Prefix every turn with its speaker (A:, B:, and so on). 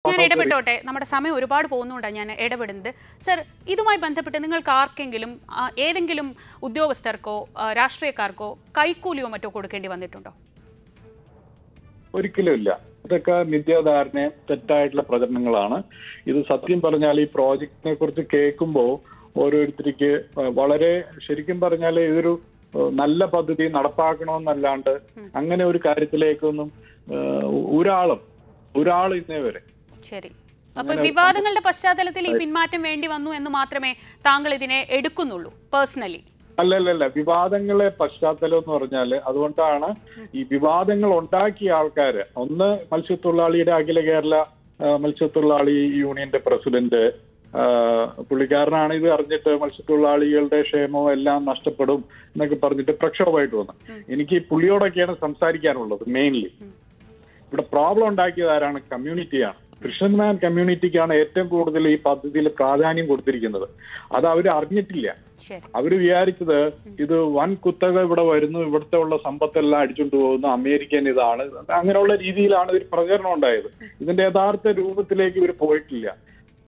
A: ഞാൻ ഇടപെട്ടോട്ടെ നമ്മുടെ സമയം ഒരുപാട് പോകുന്നുകൊണ്ടാണ് ഞാൻ ഇടപെടുന്നത് സർ ഇതുമായി ബന്ധപ്പെട്ട് നിങ്ങൾക്ക് ആർക്കെങ്കിലും ആ, ഏതെങ്കിലും ഉദ്യോഗസ്ഥർക്കോ ആ, രാഷ്ട്രീയക്കാർക്കോ കൈക്കൂലിയോ മറ്റോ കൊടുക്കേണ്ടി വന്നിട്ടുണ്ടോ
B: ഒരിക്കലും ഇല്ല ഇതൊക്കെ മിഥ്യാധാരണയും തെറ്റായിട്ടുള്ള പ്രചരണങ്ങളാണ് ഇത് സത്യം പറഞ്ഞാൽ ഈ പ്രോജക്റ്റിനെ കുറിച്ച് കേൾക്കുമ്പോൾ ഓരോരുത്തർക്ക് വളരെ ശരിക്കും പറഞ്ഞാൽ ഇതൊരു ഏഹ്, നല്ല പദ്ധതി നടപ്പാക്കണമെന്നല്ലാണ്ട് അങ്ങനെ ഒരു കാര്യത്തിലേക്കൊന്നും ഏഹ്, ഒരാളും ഒരാൾ ഇന്നേ വരെ
A: ശരി അപ്പൊ വിവാദങ്ങളുടെ പശ്ചാത്തലത്തിൽ ഈ പിന്മാറ്റം വേണ്ടി വന്നു എന്ന് മാത്രമേ താങ്കൾ ഇതിനെ എടുക്കുന്നുള്ളൂ പേഴ്സണലി
B: അല്ലല്ലല്ല വിവാദങ്ങളെ പശ്ചാത്തലം എന്ന് പറഞ്ഞാല് അതുകൊണ്ടാണ് ഈ വിവാദങ്ങൾ ഉണ്ടാക്കിയ ആൾക്കാര് ഒന്ന് മത്സ്യത്തൊഴിലാളിയുടെ അഖില കേരള ആ, മത്സ്യത്തൊഴിലാളി യൂണിയന്റെ പ്രസിഡന്റ് ആ, പുള്ളിക്കാരനാണ് ഇത് അറിഞ്ഞിട്ട് മത്സ്യത്തൊഴിലാളികളുടെ ക്ഷേമവും എല്ലാം നഷ്ടപ്പെടും എന്നൊക്കെ പറഞ്ഞിട്ട് പ്രക്ഷോഭമായിട്ട് വന്നു എനിക്ക് ഈ പുള്ളിയോടൊക്കെയാണ് സംസാരിക്കാനുള്ളത് മെയിൻലി ഇവിടെ പ്രോബ്ലം ഉണ്ടാക്കിയത് ആരാണ് കമ്മ്യൂണിറ്റിയാണ് കൃഷ്ണന്മാൻ കമ്മ്യൂണിറ്റിക്കാണ് ഏറ്റവും കൂടുതൽ ഈ പദ്ധതിയിൽ പ്രാധാന്യം കൊടുത്തിരിക്കുന്നത് അത് അവർ അറിഞ്ഞിട്ടില്ല
A: ശരി
B: അവര് വിചാരിച്ചത് ഇത് വൻ കുത്തക ഇവിടെ വരുന്നു ഇവിടുത്തെ ഉള്ള സമ്പത്തെല്ലാം അടിച്ചുകൊണ്ട് പോകുന്നു അമേരിക്കൻ ഇതാണ് അങ്ങനെയുള്ള രീതിയിലാണ് ഒരു പ്രചരണം ഉണ്ടായത് ഇതിന്റെ യഥാർത്ഥ രൂപത്തിലേക്ക് ഇവർ പോയിട്ടില്ല